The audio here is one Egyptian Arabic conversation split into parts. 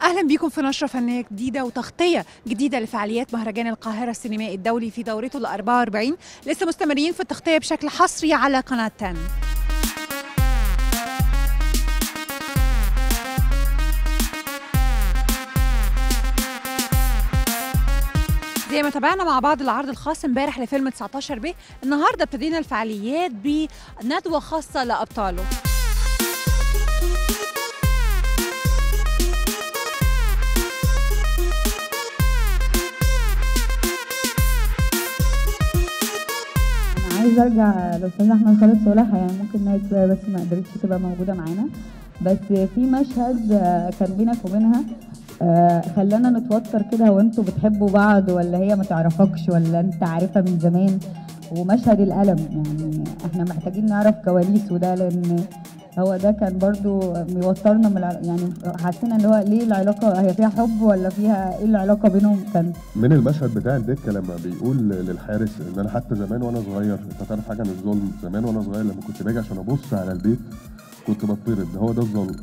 اهلا بيكم في نشره فنيه جديده وتغطيه جديده لفعاليات مهرجان القاهره السينمائي الدولي في دورته ال 44 لسه مستمرين في التغطيه بشكل حصري على قناه 10 زي ما تابعنا مع بعض العرض الخاص امبارح لفيلم 19 ب النهارده ابتدينا الفعاليات بندوه خاصه لابطاله انا عايزه ارجع لاستاذ احمد خالد صالح يعني ممكن نايت شويه بس ما قدرتش تبقى موجوده معانا بس في مشهد آه، كان بينك وبينها آه، خلانا نتوتر كده هو انتوا بتحبوا بعض ولا هي ما تعرفكش ولا انت عارفها من زمان ومشهد الألم يعني احنا محتاجين نعرف كواليسه ده لان هو ده كان برضو بيوترنا من الع- يعني حسينا ان هو ليه العلاقه هي فيها حب ولا فيها ايه العلاقه بينهم كان من المشهد بتاع الدكه لما بيقول للحارس ان انا حتى زمان وانا صغير انت تعرف حاجه عن الظلم زمان وانا صغير لما كنت باجي عشان ابص على البيت كنت بطرد هو ده الظلم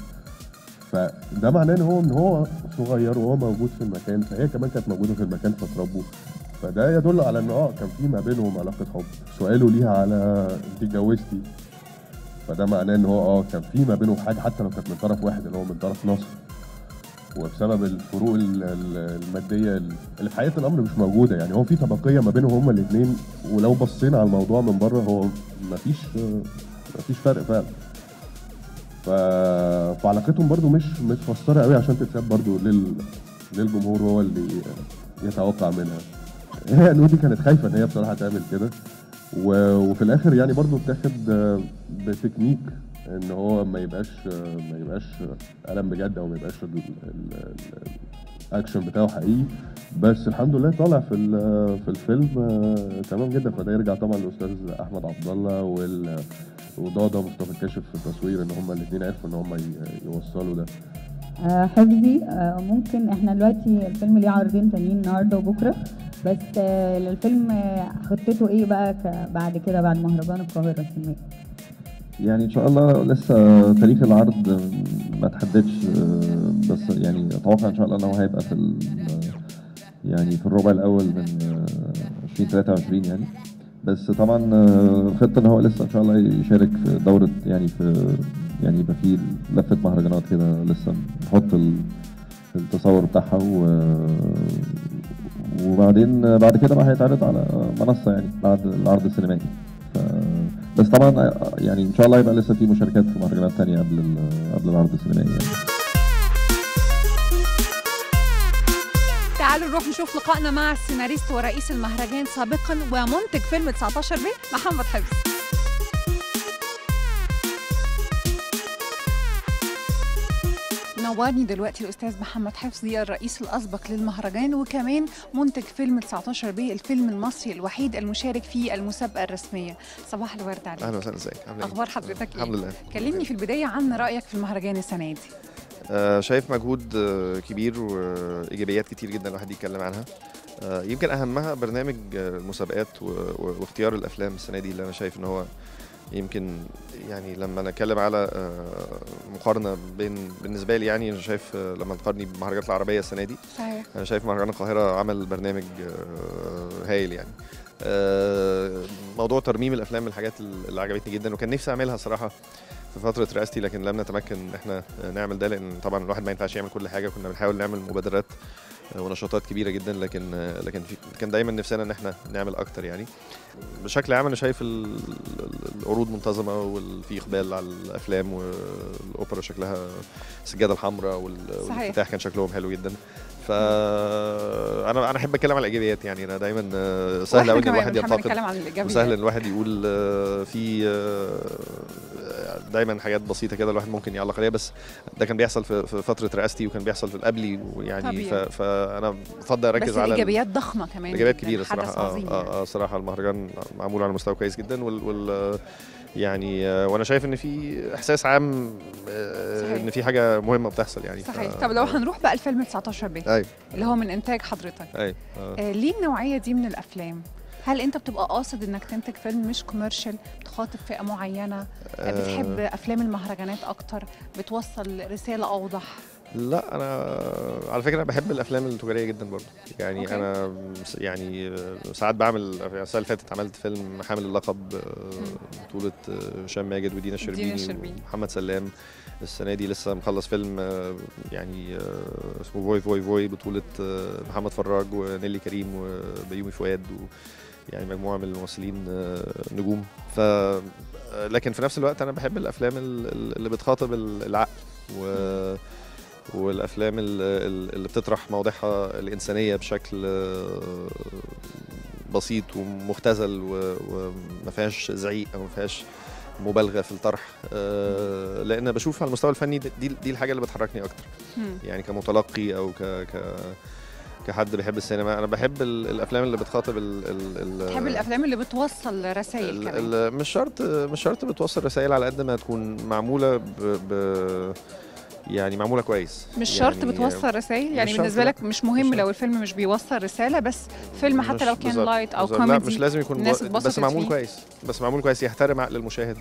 فده معناه ان هو ان هو صغير وهو موجود في المكان فهي كمان كانت موجوده في المكان فتربوا فده يدل على ان اه كان في ما بينهم علاقه حب سؤاله ليها على انت اتجوزتي فده معناه ان هو اه كان في ما بينهم حاجه حتى لو كانت من طرف واحد اللي هو من طرف نصر وبسبب الفروق ال- ال- الماديه اللي في حقيقه الامر مش موجوده يعني هو في طبقيه ما بينهم هما الاثنين ولو بصينا على الموضوع من بره هو مفيش مفيش فرق فعلا ف... فعلاقتهم برضو مش متفسره قوي عشان تتساب برضو لل... للجمهور هو اللي يتوقع منها هي نودي كانت خايفه ان هي بصراحه تعمل كده و... وفي الاخر يعني برضو بتاخد آه، بتكنيك ان هو ما يبقاش آه، ما يبقاش قلم بجد او ما يبقاش ال... ال... ال... الاكشن بتاعه حقيقي بس الحمد لله طالع في ال- في الفيلم آه، تمام جدا فده يرجع طبعا للاستاذ احمد عبد الله وال وضاضة مصطفى الكاشف في التصوير ان هما الاثنين عرفوا ان هما ي- يوصلوا ده آه، حفظي آه، ممكن احنا دلوقتي الفيلم ليه عرضين تانيين النهارده وبكره بس آه، الفيلم آه، خطته ايه بقى ك- بعد كده بعد مهرجان القاهره السينمائي يعني ان شاء الله لسه تاريخ العرض ما تحددش آه، بس يعني اتوقع ان شاء الله انه هيبقى في ال- يعني في الربع الاول من آه، 2023 يعني بس طبعا آه، خطه ان هو لسه ان شاء الله يشارك في دوره يعني في يعني يبقى في لفه مهرجانات كده لسه نحط ال- التصور بتاعها و وبعدين بعد كده بقى هيتعرض على منصه يعني بعد العرض السينمائي ف... بس طبعا يعني ان شاء الله يبقى لسه في مشاركات في مهرجانات تانية قبل ال- قبل العرض السينمائي يعني. تعالوا نروح نشوف لقائنا مع السيناريست ورئيس المهرجان سابقا ومنتج فيلم 19 ب محمد حفظ نورني دلوقتي الاستاذ محمد حفظي الرئيس الاسبق للمهرجان وكمان منتج فيلم 19 ب الفيلم المصري الوحيد المشارك في المسابقه الرسميه صباح الورد عليك اهلا وسهلا ازيك عامل ايه؟ اخبار حضرتك ايه الحمد لله كلمني في البدايه عن رايك في المهرجان السنه دي آه شايف مجهود آه كبير وايجابيات كتير جدا الواحد يتكلم عنها آه يمكن اهمها برنامج آه، المسابقات و- و- واختيار الافلام السنه دي اللي انا شايف ان هو يمكن يعني لما نتكلم على آه، مقارنه بين بالنسبه لي يعني انا شايف آه، لما نقارني بالمهرجانات العربيه السنه دي صحيح انا شايف مهرجان القاهره عمل برنامج آه، هايل يعني آه، موضوع ترميم الافلام من الحاجات اللي عجبتني جدا وكان نفسي اعملها صراحه في فتره رئاستي لكن لم نتمكن ان احنا نعمل ده لان طبعا الواحد ما ينفعش يعمل كل حاجه كنا بنحاول نعمل مبادرات آه، ونشاطات كبيره جدا لكن آه، لكن في كان دايما نفسنا ان احنا نعمل اكتر يعني بشكل عام انا شايف ال- ال- العروض منتظمه وفي اقبال على الافلام والاوبرا شكلها السجاده الحمراء وال- صحيح. والافتتاح كان شكلهم حلو جدا فانا انا احب اتكلم على الايجابيات يعني انا دايما آه، سهل وإحنا قوي ان كمان الواحد بنحب ينتقد نتكلم عن الايجابيات وسهل ان الواحد يقول آه، في آه، دايما حاجات بسيطه كده الواحد ممكن يعلق عليها بس ده كان بيحصل في في فتره رئاستي وكان بيحصل في قبلي ويعني ف- طبيعي. فانا بفضل اركز بس على ال- الايجابيات ضخمه كمان ايجابيات جداً، كبيره حدث صراحه عظيم اه يعني. اه, آه صراحه المهرجان معمول على مستوى كويس جدا وال, وال يعني آه، وانا شايف ان في احساس عام آه، صحيح. ان في حاجه مهمه بتحصل يعني صحيح ف- طب لو هنروح بقى الفيلم 19 ب ايوه اللي هو من انتاج حضرتك ايوه آه. آه ليه النوعيه دي من الافلام هل انت بتبقى قاصد انك تنتج فيلم مش كوميرشال بتخاطب فئه معينه آه، بتحب افلام المهرجانات اكتر بتوصل رساله اوضح لا انا على فكره بحب الافلام التجاريه جدا برضه يعني أوكي. أوكي. انا س- يعني ساعات بعمل السنه اللي فاتت عملت فيلم حامل اللقب آه، بطوله آه، هشام ماجد ودينا الشربيني الشربيني. ومحمد سلام السنه دي لسه مخلص فيلم آه، يعني آه، اسمه فوي فوي فوي بطوله آه، محمد فراج ونيلي كريم وبيومي فؤاد و يعني مجموعه من الممثلين آه، نجوم ف لكن في نفس الوقت انا بحب الافلام ال- ال- اللي بتخاطب ال- العقل و والافلام ال- ال- اللي بتطرح مواضيعها الانسانيه بشكل آه، بسيط ومختزل و- وما فيهاش زعيق او ما فيهاش مبالغه في الطرح آه، لان بشوف على المستوى الفني دي دي الحاجه اللي بتحركني اكتر مم. يعني كمتلقي او ك ك كحد بيحب السينما انا بحب ال- الافلام اللي بتخاطب ال ال ال تحب الافلام اللي بتوصل رسائل ال- كمان ال- مش شرط مش شرط بتوصل رسائل على قد ما تكون معموله ب, ب يعني معموله كويس مش شرط يعني بتوصل رسائل يعني مش بالنسبه شرط، لك مش مهم مش لو شرط. الفيلم مش بيوصل رساله بس فيلم حتى مش لو كان بالظبط، لايت او بالظبط. لا كوميدي مش لازم يكون الناس بو- اتبسطت بس معمول فيه. كويس بس معمول كويس يحترم عقل المشاهد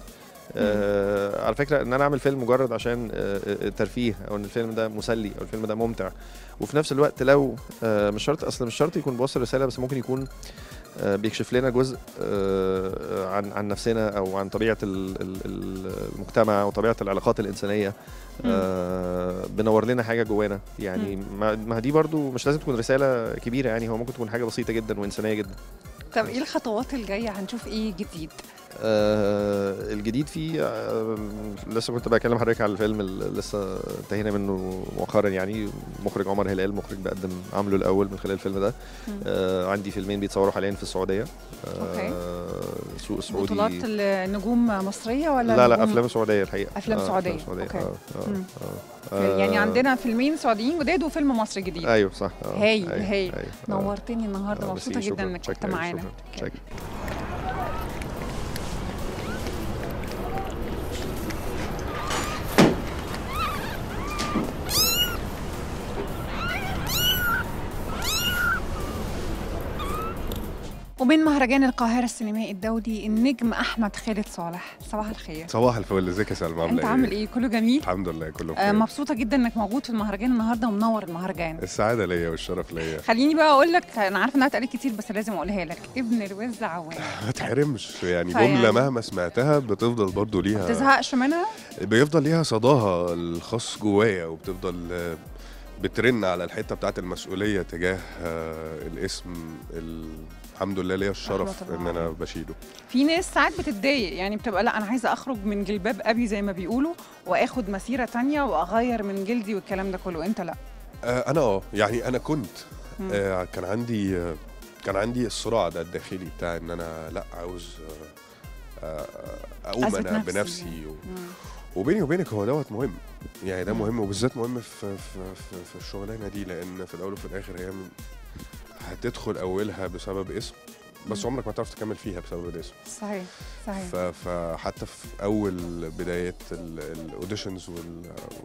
آه على فكره ان انا اعمل فيلم مجرد عشان آه آه، ترفيه او ان الفيلم ده مسلي او الفيلم ده ممتع وفي نفس الوقت لو آه مش شرط اصل مش شرط يكون بيوصل رساله بس ممكن يكون آه بيكشف لنا جزء آه عن عن نفسنا او عن طبيعه ال- ال- ال- المجتمع وطبيعه العلاقات الانسانيه آه بنور لنا حاجه جوانا يعني ما ما دي برضو مش لازم تكون رساله كبيره يعني هو ممكن تكون حاجه بسيطه جدا وانسانيه جدا طب ايه الخطوات الجايه هنشوف ايه جديد آه الجديد فيه آه لسه كنت بكلم حضرتك على الفيلم اللي لسه انتهينا منه مؤخرا يعني مخرج عمر هلال مخرج بقدم عمله الاول من خلال الفيلم ده مم. آه عندي فيلمين بيتصوروا حاليا في السعوديه أوكي. آه سوق السعودي بطولات النجوم مصريه ولا لا لا نجوم- افلام سعوديه الحقيقه أفلام سعودية. افلام أوكي. سعوديه آه آه مم. آه يعني آه، عندنا فيلمين سعوديين جداد وفيلم مصري جديد ايوه صح آه هايل، أيوة، هايل. أيوة، آه. نورتني النهارده آه، مبسوطه ميرسي، جدا شكراً، انك كنت شكراً، معانا شكراً، شكراً. ومن مهرجان القاهره السينمائي الدولي النجم احمد خالد صالح صباح الخير صباح الفل ازيك يا سلمى عامله انت عامل ايه كله جميل الحمد لله كله آه بخير مبسوطه جدا انك موجود في المهرجان النهارده ومنور المهرجان السعاده ليا والشرف ليا خليني بقى اقول لك انا عارفه انها اتقالت كتير بس لازم اقولها لك ابن الوز عوام ما تحرمش يعني فيعني- جمله مهما سمعتها بتفضل برضو ما ليها تزهقش منها بيفضل ليها صداها الخاص جوايا وبتفضل آه، بترن على الحته بتاعت المسؤوليه تجاه آه، الاسم ال- الحمد لله ليا الشرف رحمة ان الله انا عليه. بشيله في ناس ساعات بتتضايق يعني بتبقى لا انا عايزه اخرج من جلباب ابي زي ما بيقولوا واخد مسيره تانية واغير من جلدي والكلام ده كله انت لا آه، انا اه يعني انا كنت مم. آه، كان عندي آه، كان عندي الصراع ده الداخلي بتاع ان انا لا عاوز آه، آه، اقوم أثبت انا نفسي بنفسي يعني. و... مم. وبيني وبينك هو دوت مهم يعني ده مم. مهم وبالذات مهم في في في, في الشغلانه دي لان في الاول وفي الاخر هي م- هتدخل اولها بسبب اسم بس مم. عمرك ما تعرف تكمل فيها بسبب الاسم صحيح صحيح ف- فحتى في اول بدايات الاوديشنز وال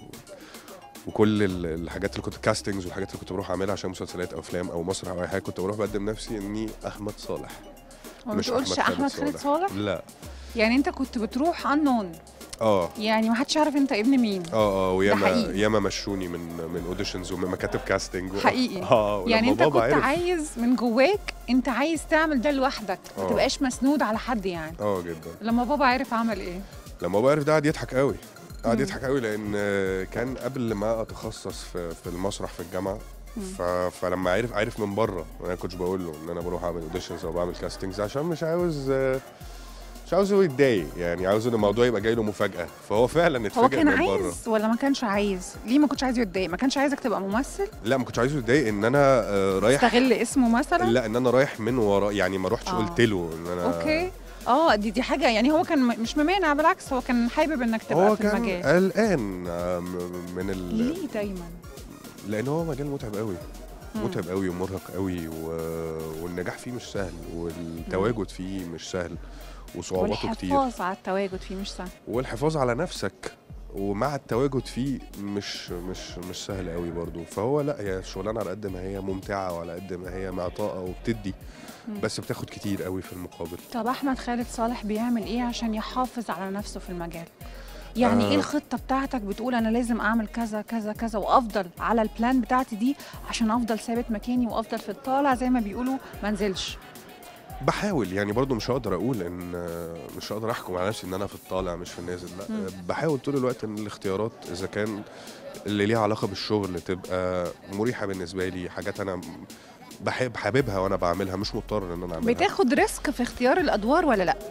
وكل ال- الحاجات اللي كنت كاستنجز والحاجات اللي كنت بروح اعملها عشان مسلسلات او افلام او مسرح او اي حاجه كنت بروح بقدم نفسي اني احمد صالح ما بتقولش احمد خالد صالح لا يعني انت كنت بتروح انون اه يعني ما حدش يعرف انت ابن مين اه اه وياما حقيقي. ياما مشوني من من اوديشنز ومن مكاتب كاستنج و... حقيقي. اه ولما يعني انت كنت بابا عرف عايز من جواك انت عايز تعمل ده لوحدك ما آه. تبقاش مسنود على حد يعني اه جدا لما بابا عرف عمل ايه لما بابا عرف ده قعد يضحك قوي قعد مم. يضحك قوي لان آه، كان قبل ما اتخصص في في المسرح في الجامعه مم. ف... فلما عرف عرف من بره انا ما كنتش بقول له ان انا بروح اعمل اوديشنز او بعمل كاستنجز عشان مش عاوز آه، مش عاوزه يتضايق يعني عاوز ان الموضوع يبقى جاي له مفاجاه فهو فعلا هو اتفاجئ كان من بره عايز ولا ما كانش عايز ليه ما كنتش عايزه يتضايق ما كانش عايزك تبقى ممثل لا ما كنتش عايزه يتضايق ان انا آه، رايح استغل اسمه مثلا لا ان انا رايح من ورا يعني ما روحتش آه. قلت له ان انا اوكي اه دي دي حاجه يعني هو كان م- مش ممانع بالعكس هو كان حابب انك تبقى هو في كان المجال قلقان آه، م- من ال... ليه دايما لان هو مجال متعب قوي مم. متعب قوي ومرهق قوي و... والنجاح فيه مش سهل والتواجد فيه مش سهل وصعوباته كتير والحفاظ على التواجد فيه مش سهل والحفاظ على نفسك ومع التواجد فيه مش مش مش سهل قوي برضو فهو لا هي الشغلانه على قد ما هي ممتعه وعلى قد ما هي معطاءه وبتدي مم. بس بتاخد كتير قوي في المقابل طب احمد خالد صالح بيعمل ايه عشان يحافظ على نفسه في المجال يعني ايه آه. الخطه بتاعتك بتقول انا لازم اعمل كذا كذا كذا وافضل على البلان بتاعتي دي عشان افضل ثابت مكاني وافضل في الطالع زي ما بيقولوا ما انزلش بحاول يعني برضو مش هقدر اقول ان مش هقدر احكم على نفسي ان انا في الطالع مش في النازل لا مم. بحاول طول الوقت ان الاختيارات اذا كان اللي ليها علاقه بالشغل تبقى مريحه بالنسبه لي حاجات انا بحب حاببها وانا بعملها مش مضطر ان انا اعملها بتاخد ريسك في اختيار الادوار ولا لا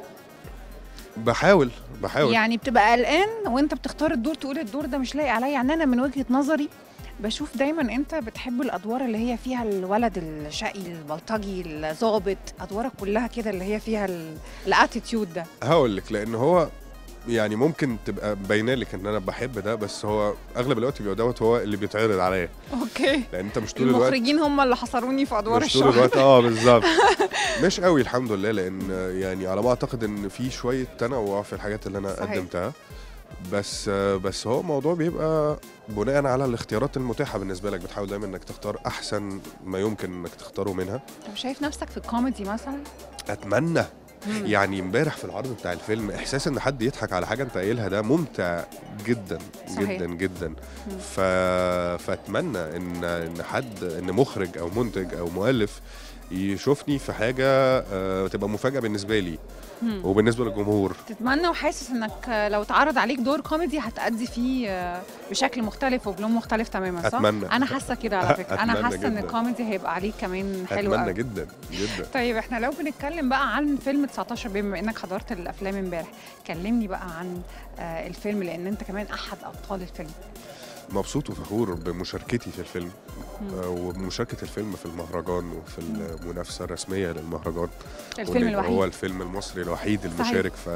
بحاول بحاول يعني بتبقى قلقان وانت بتختار الدور تقول الدور ده مش لايق عليا يعني انا من وجهه نظري بشوف دايما انت بتحب الادوار اللي هي فيها الولد الشقي البلطجي الظابط ادوارك كلها كده اللي هي فيها الاتيتيود ده هقول لك لان هو يعني ممكن تبقى باينه لك ان انا بحب ده بس هو اغلب الوقت بيبقى دوت هو اللي بيتعرض عليا اوكي لان انت مش طول الوقت المخرجين هم اللي حصروني في ادوار مش طول الشهر الوقت اه بالظبط مش قوي الحمد لله لان يعني على ما اعتقد ان في شويه تنوع في الحاجات اللي انا صحيح. قدمتها بس بس هو الموضوع بيبقى بناء على الاختيارات المتاحه بالنسبه لك بتحاول دايما انك تختار احسن ما يمكن انك تختاره منها طب شايف نفسك في الكوميدي مثلا اتمنى مم. يعني امبارح في العرض بتاع الفيلم احساس ان حد يضحك على حاجه انت قايلها ده ممتع جدا صحيح. جدا جدا مم. ف... فاتمنى ان ان حد ان مخرج او منتج او مؤلف يشوفني في حاجه آه، تبقى مفاجاه بالنسبه لي مم. وبالنسبه للجمهور تتمنى وحاسس انك لو اتعرض عليك دور كوميدي هتأدي فيه آه، بشكل مختلف وبلون مختلف تماما صح؟ أتمنى. انا حاسه كده على فكره انا أتمنى حاسه ان جداً. الكوميدي هيبقى عليك كمان حلو اتمنى قوي جدا جدا طيب احنا لو بنتكلم بقى عن فيلم 19 بما انك حضرت الافلام امبارح كلمني بقى عن آه، الفيلم لان انت كمان احد ابطال الفيلم مبسوط وفخور بمشاركتي في الفيلم مم. آه، وبمشاركه الفيلم في المهرجان وفي المنافسه الرسميه للمهرجان الفيلم وإن هو الوحيد الفيلم المصري الوحيد المشارك ف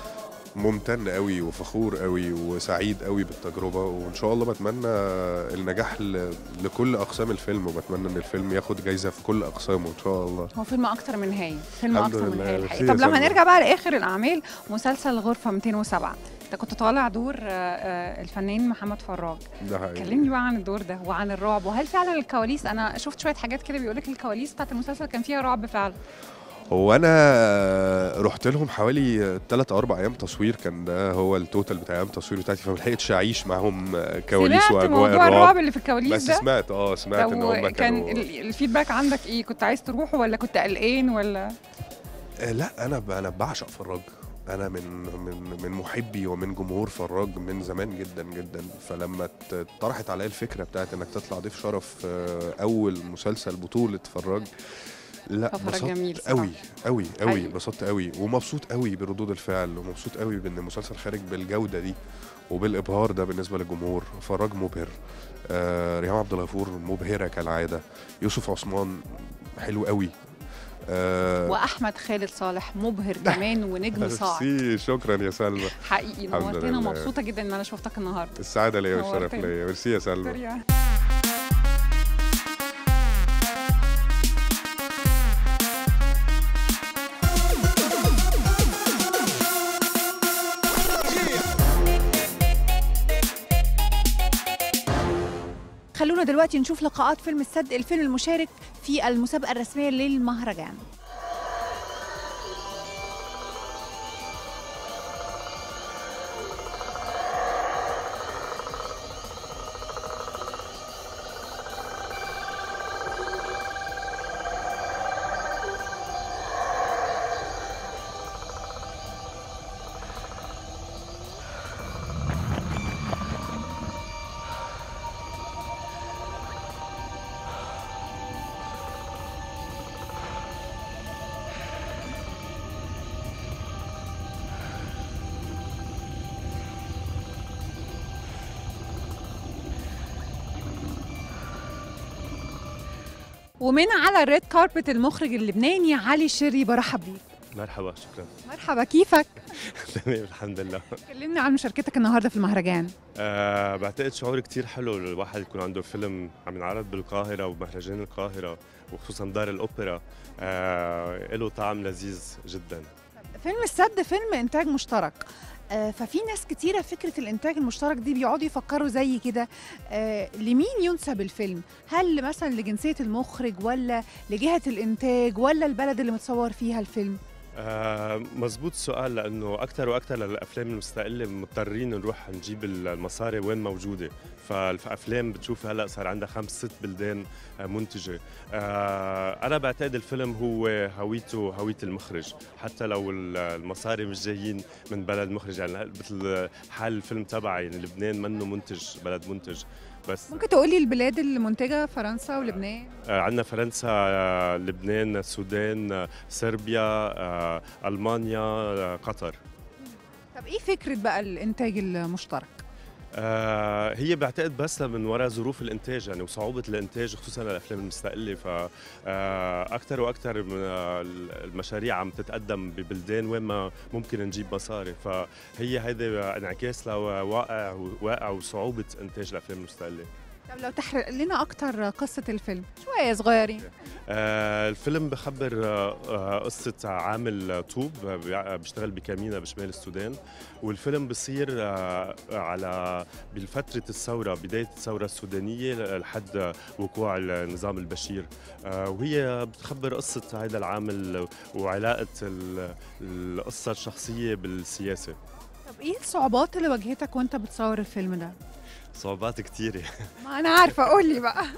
ممتن قوي وفخور قوي وسعيد قوي بالتجربه وان شاء الله بتمنى النجاح ل- لكل اقسام الفيلم وبتمنى ان الفيلم ياخد جايزه في كل اقسامه ان شاء الله هو فيلم اكتر من هايل فيلم الحمد اكتر من لله، هايل ميرسي الحقيقة. يا طب لو سلمى. هنرجع بقى لاخر الاعمال مسلسل غرفه 207 انت كنت طالع دور آه، آه، الفنان محمد فراج ده حقيقي كلمني بقى عن الدور ده وعن الرعب وهل فعلا الكواليس انا شفت شويه حاجات كده بيقول لك الكواليس بتاعت المسلسل كان فيها رعب فعلا هو انا رحت لهم حوالي 3 او 4 ايام تصوير كان ده هو التوتال بتاع ايام التصوير بتاعتي فما لحقتش اعيش معاهم كواليس سمعت واجواء موضوع الرعب الرعب اللي في الكواليس بس ده سمعت اه سمعت ان هم طب كان كانوا ال- الفيدباك عندك ايه كنت عايز تروح ولا كنت قلقان ولا آه، لا انا ب- انا بعشق فراج انا من من من محبي ومن جمهور فراج من زمان جدا جدا فلما ت- طرحت عليا الفكره بتاعت انك تطلع ضيف شرف آه، اول مسلسل بطوله فراج لا ففراج جميل انبسطت صراحة. قوي قوي قوي حقيقي. انبسطت قوي ومبسوط قوي بردود الفعل ومبسوط قوي بان المسلسل خارج بالجوده دي وبالابهار ده بالنسبه للجمهور فراج مبهر آه ريهام عبد الغفور مبهره كالعاده يوسف عثمان حلو قوي آه واحمد خالد صالح مبهر كمان ونجم صاعد ميرسي شكرا يا سلمى حقيقي الحمد نورتنا لله. مبسوطه جدا ان انا شفتك النهارده السعاده ليا والشرف نورتني. ليا ميرسي يا سلمى سريع. خلونا دلوقتي نشوف لقاءات فيلم السد الفيلم المشارك في المسابقة الرسمية للمهرجان ومن على الريد كاربت المخرج اللبناني علي الشري برحب بيك مرحبا شكرا مرحبا كيفك؟ تمام الحمد لله كلمني عن مشاركتك النهارده في المهرجان أه بعتقد شعور كتير حلو الواحد يكون عنده فيلم عم ينعرض بالقاهرة ومهرجان القاهرة وخصوصا دار الأوبرا أه له طعم لذيذ جدا فيلم السد فيلم انتاج مشترك آه، ففي ناس كتيرة فكرة الإنتاج المشترك دي بيقعدوا يفكروا زي كده آه، لمين ينسب الفيلم؟ هل مثلا لجنسية المخرج ولا لجهة الإنتاج ولا البلد اللي متصور فيها الفيلم؟ آه مزبوط السؤال لانه اكثر واكثر للافلام المستقله مضطرين نروح نجيب المصاري وين موجوده فالافلام بتشوف هلا صار عندها خمس ست بلدان آه، منتجه آه انا بعتقد الفيلم هو هويته هويه المخرج حتى لو ال- المصاري مش جايين من بلد مخرج يعني مثل حال الفيلم تبعي يعني لبنان منه منتج بلد منتج بس ممكن تقولي البلاد المنتجه فرنسا ولبنان آه، عندنا فرنسا آه، لبنان السودان آه، صربيا آه، المانيا آه، قطر طب ايه فكره بقى الانتاج المشترك آه، هي بعتقد بس من وراء ظروف الانتاج يعني وصعوبه الانتاج خصوصا الافلام المستقله ف آه، اكثر واكثر من آه، المشاريع عم تتقدم ببلدان وين ما ممكن نجيب مصاري فهي هيدا انعكاس لواقع واقع وصعوبه انتاج الافلام المستقله طب لو تحرق لنا اكتر قصه الفيلم شويه صغيرين آه، الفيلم بخبر آه، آه، قصة عامل طوب آه، بيع- بيشتغل بكمينة بشمال السودان والفيلم بصير آه، على بالفترة الثورة بداية الثورة السودانية لحد وقوع النظام البشير آه، وهي بتخبر قصة هذا العامل وعلاقة ال- القصة الشخصية بالسياسة طب ايه الصعوبات اللي واجهتك وانت بتصور الفيلم ده صعوبات كتيرة ما انا عارفه قول لي بقى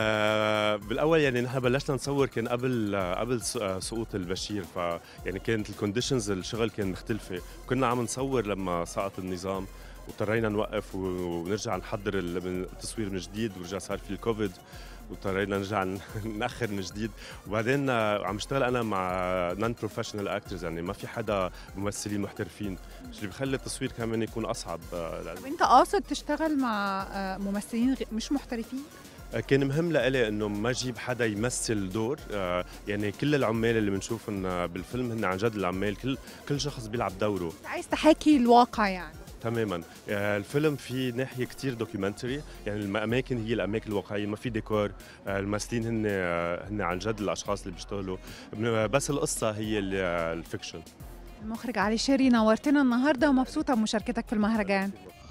آه بالاول يعني نحن بلشنا نصور كان قبل آه قبل س- آه سقوط البشير ف يعني كانت الكونديشنز الشغل كان مختلفه كنا عم نصور لما سقط النظام واضطرينا نوقف و- ونرجع نحضر ال- من- التصوير من جديد ورجع صار في الكوفيد واضطرينا نرجع ن- ناخر من جديد وبعدين آه، عم اشتغل انا مع نون بروفيشنال اكترز يعني ما في حدا ممثلين محترفين اللي بخلي التصوير كمان يكون اصعب آه، لأن- طب انت قاصد تشتغل مع آه، ممثلين غ- مش محترفين كان مهم لإلي انه ما اجيب حدا يمثل دور آه، يعني كل العمال اللي بنشوفهم آه، بالفيلم هن عن جد العمال كل كل شخص بيلعب دوره انت عايز تحاكي الواقع يعني تماما آه، الفيلم في ناحيه كتير دوكيومنتري يعني الاماكن هي الاماكن الواقعيه ما في ديكور آه، الممثلين هن آه، هن عن جد الاشخاص اللي بيشتغلوا بس القصه هي ال- آه، الفيكشن المخرج علي شيري نورتنا النهارده ومبسوطه بمشاركتك في المهرجان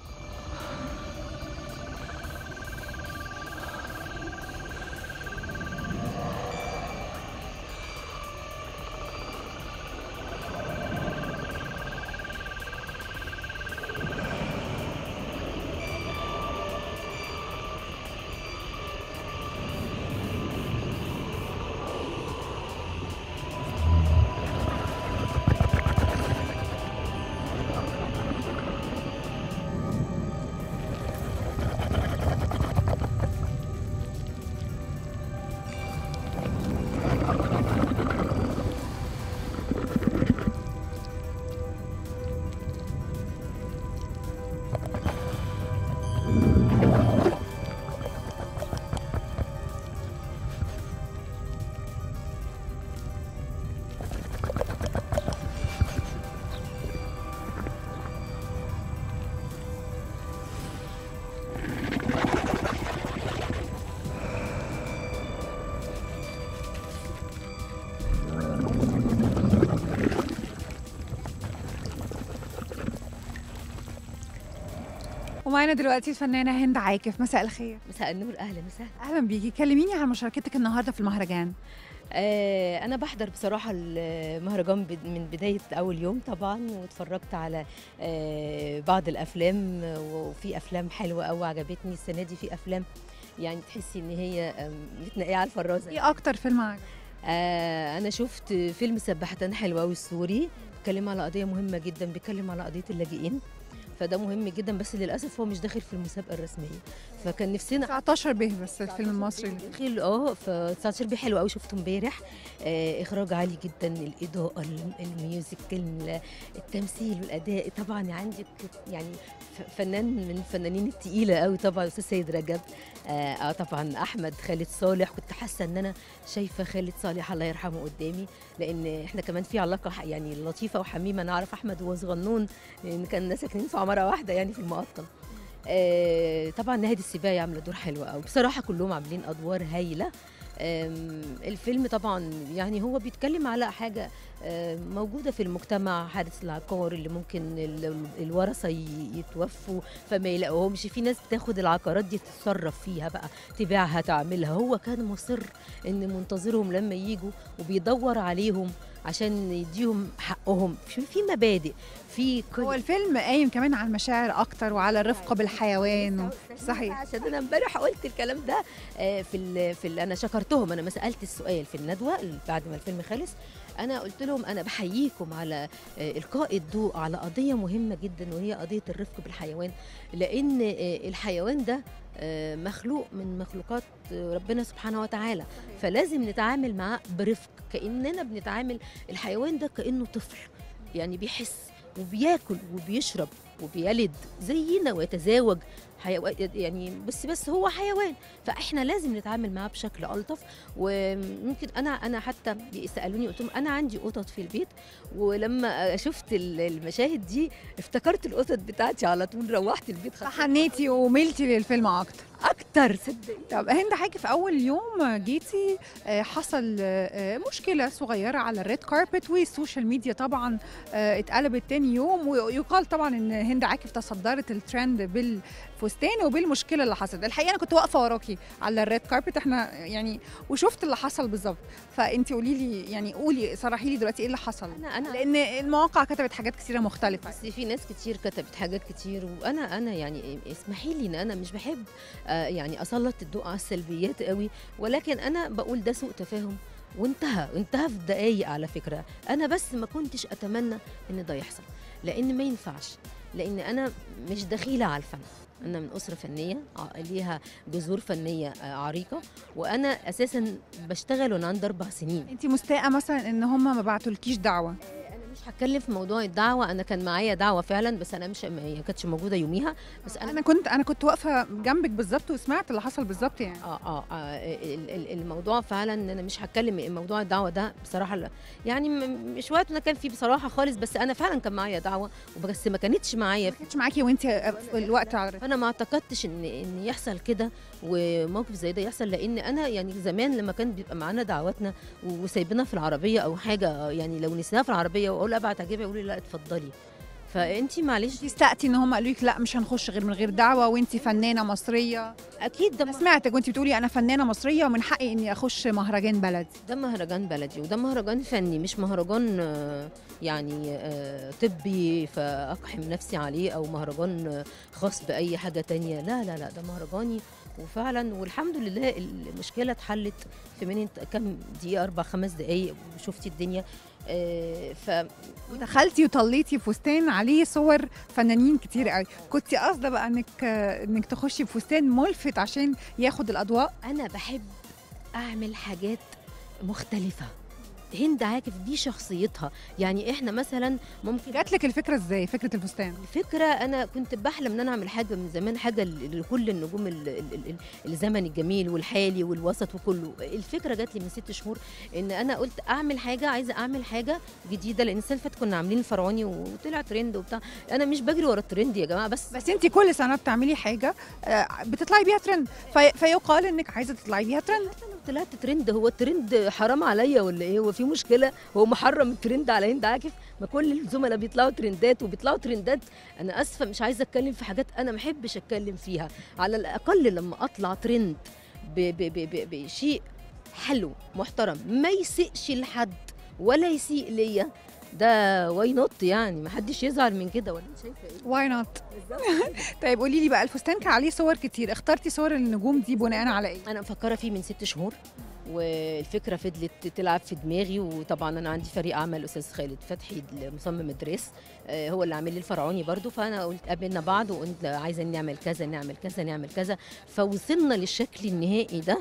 ومعانا دلوقتي الفنانه هند عاكف مساء الخير مساء النور اهلا وسهلا اهلا بيكي كلميني عن مشاركتك النهارده في المهرجان آه انا بحضر بصراحه المهرجان بد- من بدايه اول يوم طبعا واتفرجت على آه بعض الافلام وفي افلام حلوه قوي عجبتني السنه دي في افلام يعني تحسي ان هي آم، متنقيه على الفرازه ايه اكتر فيلم عجبك آه انا شفت فيلم سباحتان حلوه قوي السوري بيتكلم على قضيه مهمه جدا بيتكلم على قضيه اللاجئين فده مهم جدا بس للاسف هو مش داخل في المسابقه الرسميه فكان نفسنا 19 به بس الفيلم المصري اللي داخل اه ف 19 بيه حلو قوي شفته امبارح آه اخراج عالي جدا الاضاءه الم- الميوزك ال- التمثيل والاداء طبعا عندك يعني ف- فنان من الفنانين التقيله قوي طبعا استاذ سيد رجب اه آه، طبعا احمد خالد صالح كنت حاسه ان انا شايفه خالد صالح الله يرحمه قدامي لان احنا كمان في علاقه ح- يعني لطيفه وحميمه انا اعرف احمد وهو صغنون لان كنا ساكنين في عماره واحده يعني في المقطم آه، طبعا ناهد السباعي عامله دور حلو قوي بصراحه كلهم عاملين ادوار هايله آم، الفيلم طبعا يعني هو بيتكلم على حاجه آه، موجوده في المجتمع حادث العقار اللي ممكن ال- ال- الورثه ي- يتوفوا فما يلاقوهمش في ناس بتاخد العقارات دي تتصرف فيها بقى تبيعها تعملها هو كان مصر ان منتظرهم لما يجوا وبيدور عليهم عشان يديهم حقهم في في مبادئ في كل هو الفيلم قايم كمان على المشاعر اكتر وعلى الرفقه بالحيوان و... صحيح عشان انا امبارح قلت الكلام ده آه، في ال في ال انا شكرتهم انا ما سالت السؤال في الندوه بعد ما الفيلم خلص انا قلت لهم انا بحييكم على آه، القاء الضوء على قضيه مهمه جدا وهي قضيه الرفق بالحيوان لان آه، الحيوان ده آه، مخلوق من مخلوقات آه، ربنا سبحانه وتعالى فلازم نتعامل معاه برفق كاننا بنتعامل الحيوان ده كانه طفل يعني بيحس وبياكل وبيشرب وبيلد زينا ويتزاوج حيو... يعني بس بس هو حيوان فاحنا لازم نتعامل معاه بشكل الطف وممكن انا انا حتى سالوني قلت لهم انا عندي قطط في البيت ولما شفت ال- المشاهد دي افتكرت القطط بتاعتي على طول روحت البيت خدت فحنيتي وملتي للفيلم اكتر اكتر صدقني طب هند حاجه في اول يوم جيتي آه، حصل آه، مشكله صغيره على الريد كاربت والسوشيال ميديا طبعا آه، اتقلبت تاني يوم ويقال طبعا ان هند عاكف تصدرت الترند بالفستان وبالمشكله اللي حصلت الحقيقه انا كنت واقفه وراكي على الريد كاربت احنا يعني وشفت اللي حصل بالظبط فانت قولي لي يعني قولي صرحي لي دلوقتي ايه اللي حصل انا انا لان المواقع كتبت حاجات كثيره مختلفه بس في ناس كتير كتبت حاجات كتير وانا انا يعني اسمحي لي ان انا مش بحب آه، يعني اسلط الضوء على السلبيات قوي ولكن انا بقول ده سوء تفاهم وانتهى انتهى في دقايق على فكره انا بس ما كنتش اتمنى ان ده يحصل لان ما ينفعش لان انا مش دخيله على الفن انا من اسره فنيه ع- ليها جذور فنيه آه، عريقه وانا اساسا بشتغل وانا عندي اربع سنين انت مستاءه مثلا ان هم ما بعتولكيش دعوه انا مش هتكلم في موضوع الدعوه انا كان معايا دعوه فعلا بس انا مش ما كانتش موجوده يوميها بس انا انا كنت انا كنت واقفه جنبك بالظبط وسمعت اللي حصل بالظبط يعني اه اه, آه ال- ال- الموضوع فعلا ان انا مش هتكلم موضوع الدعوه ده بصراحه لا يعني م- مش وقت انا كان فيه بصراحه خالص بس انا فعلا كان معايا دعوه وبس ما كانتش معايا ما كانتش معاكي وانت في الوقت على فانا ما اعتقدتش ان ان يحصل كده وموقف زي ده يحصل لان انا يعني زمان لما كان بيبقى معانا دعواتنا وسايبينها في العربيه او حاجه يعني لو نسيناها في العربيه واقول ابعت اجيبها يقولوا لي لا اتفضلي فانت معلش انت استأتي ان هم قالوا لك لا مش هنخش غير من غير دعوه وانت فنانه مصريه اكيد ده انا سمعتك وانت بتقولي انا فنانه مصريه ومن حقي اني اخش مهرجان بلدي ده مهرجان بلدي وده مهرجان فني مش مهرجان آه، يعني آه، طبي فاقحم نفسي عليه او مهرجان آه، خاص باي حاجه تانية لا لا لا ده مهرجاني وفعلا والحمد لله المشكله اتحلت في من كام دقيقه اربع خمس دقائق وشفتي الدنيا آه، ف دخلتي وطليتي فستان عليه صور فنانين كتير قوي كنت قاصده بقى انك انك تخشي بفستان ملفت عشان ياخد الاضواء انا بحب اعمل حاجات مختلفه هند عاكف دي شخصيتها يعني احنا مثلا ممكن جات لك الفكره ازاي فكره الفستان الفكرة أنا كنت بحلم إن أنا أعمل حاجة من زمان حاجة ل- لكل النجوم ال- ال- ال- الزمن الجميل والحالي والوسط وكله الفكرة جات لي من ست شهور إن أنا قلت أعمل حاجة عايزة أعمل حاجة جديدة لأن السنة اللي فاتت كنا عاملين الفرعوني وطلع ترند وبتاع أنا مش بجري ورا الترند يا جماعة بس بس انت كل سنه بتعملي حاجه آه، بتطلعي بيها ترند في فيقال انك عايزه تطلعي بيها ترند لو طلعت ترند هو الترند حرام عليا ولا ايه هو في مشكله هو محرم الترند على هند عاكف ما كل الزملاء بيطلعوا ترندات وبيطلعوا ترندات انا اسفه مش عايزه اتكلم في حاجات انا ما احبش اتكلم فيها على الاقل لما اطلع ترند ب- ب- ب- ب- بشيء حلو محترم ما يسيئش لحد ولا يسيء ليا ده واي نوت يعني ما حدش يزعل من كده ولا انت شايفه ايه واي نوت طيب قولي لي بقى الفستان كان عليه صور كتير اخترتي صور النجوم دي بناء على ايه انا مفكره فيه من ست شهور والفكره فضلت تلعب في دماغي وطبعا انا عندي فريق عمل استاذ خالد فتحي مصمم الدريس آه، هو اللي عامل لي الفرعوني برضو فانا قلت قابلنا بعض وقلت عايزه نعمل كذا نعمل كذا نعمل كذا فوصلنا للشكل النهائي ده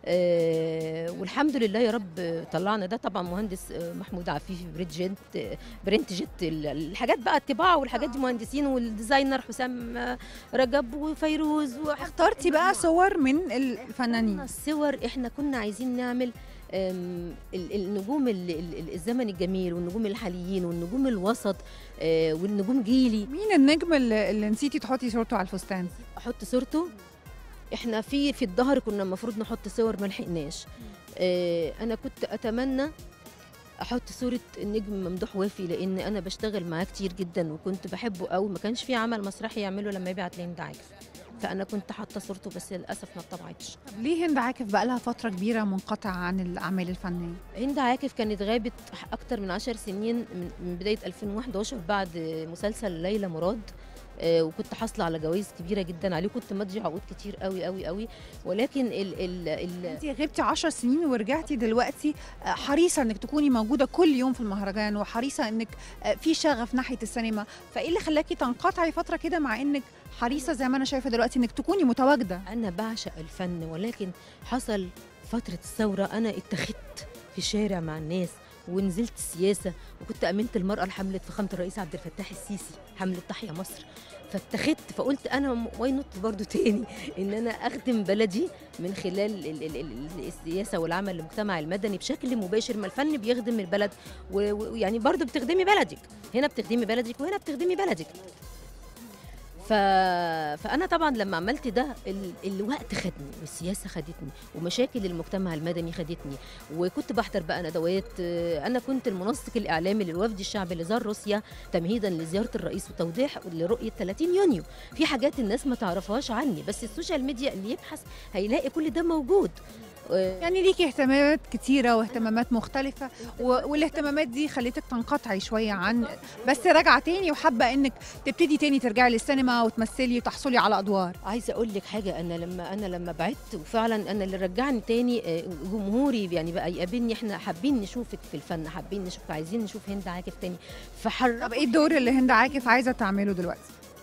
آه، والحمد لله يا رب طلعنا ده طبعا مهندس آه، محمود عفيفي بريد جيت آه، برنت جيت ال- الحاجات بقى الطباعه والحاجات دي مهندسين والديزاينر حسام آه، رجب وفيروز اخترتي بقى صور من الفنانين الصور احنا كنا عايزين نعمل أم، ال- النجوم ال- ال- الزمن الجميل والنجوم الحاليين والنجوم الوسط آه، والنجوم جيلي مين النجم اللي, اللي نسيتي تحطي صورته على الفستان احط صورته احنا في في الظهر كنا المفروض نحط صور ما لحقناش آه، انا كنت اتمنى احط صوره النجم ممدوح وافي لان انا بشتغل معاه كتير جدا وكنت بحبه قوي ما كانش في عمل مسرحي يعمله لما يبعت لي عاكف فانا كنت حاطه صورته بس للاسف ما اتطبعتش طب ليه هند عاكف بقى لها فتره كبيره منقطعه عن الاعمال الفنيه هند عاكف كانت غابت اكتر من عشر سنين من من بدايه 2011 بعد مسلسل ليلى مراد آه، وكنت حاصله على جوائز كبيره جدا عليه كنت مضي عقود كتير قوي قوي قوي ولكن ال ال ال انت غبتي 10 سنين ورجعتي دلوقتي آه، حريصه انك تكوني موجوده كل يوم في المهرجان وحريصه انك آه، في شغف ناحيه السينما فايه اللي خلاكي تنقطعي فتره كده مع انك حريصه زي ما انا شايفه دلوقتي انك تكوني متواجده انا بعشق الفن ولكن حصل فتره الثوره انا اتخذت في الشارع مع الناس ونزلت السياسه وكنت امنت المراه لحمله فخامه الرئيس عبد الفتاح السيسي حمله تحيا مصر فاتخذت فقلت انا واي نوت برضو تاني ان انا اخدم بلدي من خلال ال- ال- ال- السياسه والعمل المجتمع المدني بشكل مباشر ما الفن بيخدم البلد و- و- ويعني برضو بتخدمي بلدك هنا بتخدمي بلدك وهنا بتخدمي بلدك ف... فانا طبعا لما عملت ده ال... الوقت خدني والسياسه خدتني ومشاكل المجتمع المدني خدتني وكنت بحضر بقى ندوات آه، انا كنت المنسق الاعلامي للوفد الشعبي اللي زار روسيا تمهيدا لزياره الرئيس وتوضيح لرؤيه 30 يونيو في حاجات الناس ما تعرفهاش عني بس السوشيال ميديا اللي يبحث هيلاقي كل ده موجود آه، يعني ليكي اهتمامات كتيره واهتمامات مختلفه و... والاهتمامات دي خليتك تنقطعي شويه عن بس راجعه تاني وحابه انك تبتدي تاني ترجعي للسينما وتمثلي وتحصلي على ادوار عايزه اقول لك حاجه انا لما انا لما بعدت وفعلا انا اللي رجعني تاني آه، جمهوري يعني بقى يقابلني احنا حابين نشوفك في الفن حابين نشوفك عايزين نشوف هند عاكف تاني فحرك طب ايه الدور اللي هند عاكف عايزه تعمله دلوقتي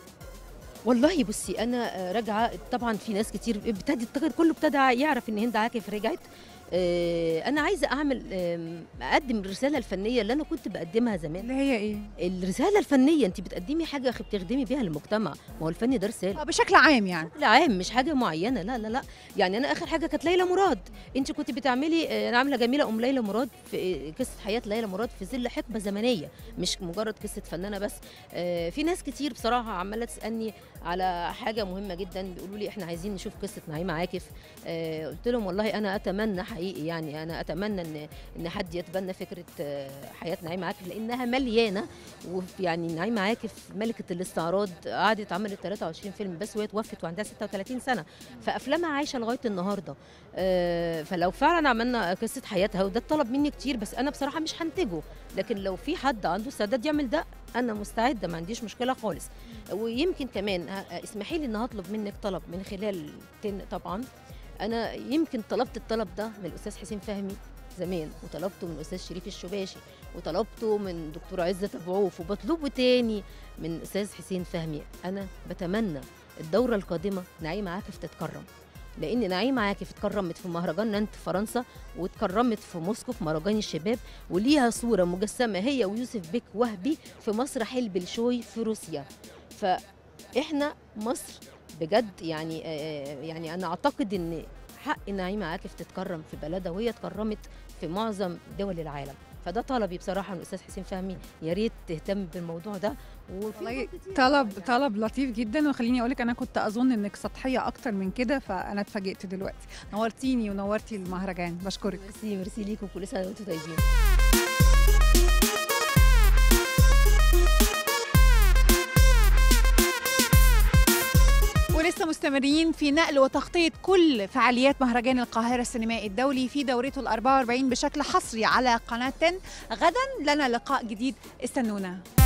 والله بصي انا آه، راجعه طبعا في ناس كتير ابتدت كله ابتدى يعرف ان هند عاكف رجعت آه، انا عايزه اعمل آم، اقدم الرساله الفنيه اللي انا كنت بقدمها زمان اللي هي ايه الرساله الفنيه انت بتقدمي حاجه خ- بتخدمي بيها المجتمع ما هو الفن ده رساله آه، بشكل عام يعني بشكل عام مش حاجه معينه لا لا لا يعني انا اخر حاجه كانت ليلى مراد انت كنت بتعملي آه، انا عامله جميله ام ليلى مراد في آه، قصه حياه ليلى مراد في ظل حقبه زمنيه مش مجرد قصه فنانه بس آه، في ناس كتير بصراحه عماله تسالني على حاجه مهمه جدا بيقولوا لي احنا عايزين نشوف قصه نعيمه عاكف آه، قلت لهم والله انا اتمنى حقيقي يعني انا اتمنى ان ان حد يتبنى فكره آه، حياه نعيمه عاكف لانها مليانه وفي يعني نعيمه عاكف ملكه الاستعراض قعدت عملت 23 فيلم بس وهي توفت وعندها 36 سنه فافلامها عايشه لغايه النهارده آه، فلو فعلا عملنا قصه حياتها وده اتطلب مني كتير بس انا بصراحه مش هنتجه لكن لو في حد عنده استعداد يعمل ده انا مستعده ما عنديش مشكله خالص ويمكن كمان ه- اسمحي لي ان هطلب منك طلب من خلال تن طبعا انا يمكن طلبت الطلب ده من الاستاذ حسين فهمي زمان وطلبته من الاستاذ شريف الشباشي وطلبته من دكتور عزت ابو عوف وبطلبه تاني من الاستاذ حسين فهمي انا بتمنى الدوره القادمه نعيمه عاكف تتكرم لان نعيمه عاكف اتكرمت في مهرجان نانت في فرنسا واتكرمت في موسكو في مهرجان الشباب وليها صوره مجسمه هي ويوسف بيك وهبي في مسرح البلشوي في روسيا فاحنا مصر بجد يعني آه، يعني انا اعتقد ان حق نعيمه عاكف تتكرم في بلدها وهي اتكرمت في معظم دول العالم فده طلبي بصراحه من الاستاذ حسين فهمي يا ريت تهتم بالموضوع ده وفي والله كتير طلب طلب لطيف جدا وخليني اقول لك انا كنت اظن انك سطحيه اكتر من كده فانا اتفاجئت دلوقتي نورتيني ونورتي المهرجان بشكرك ميرسي ميرسي ليكم كل سنه وانتم طيبين ولسه مستمرين في نقل وتغطية كل فعاليات مهرجان القاهرة السينمائي الدولي في دورته ال 44 بشكل حصري على قناة 10 غدا لنا لقاء جديد استنونا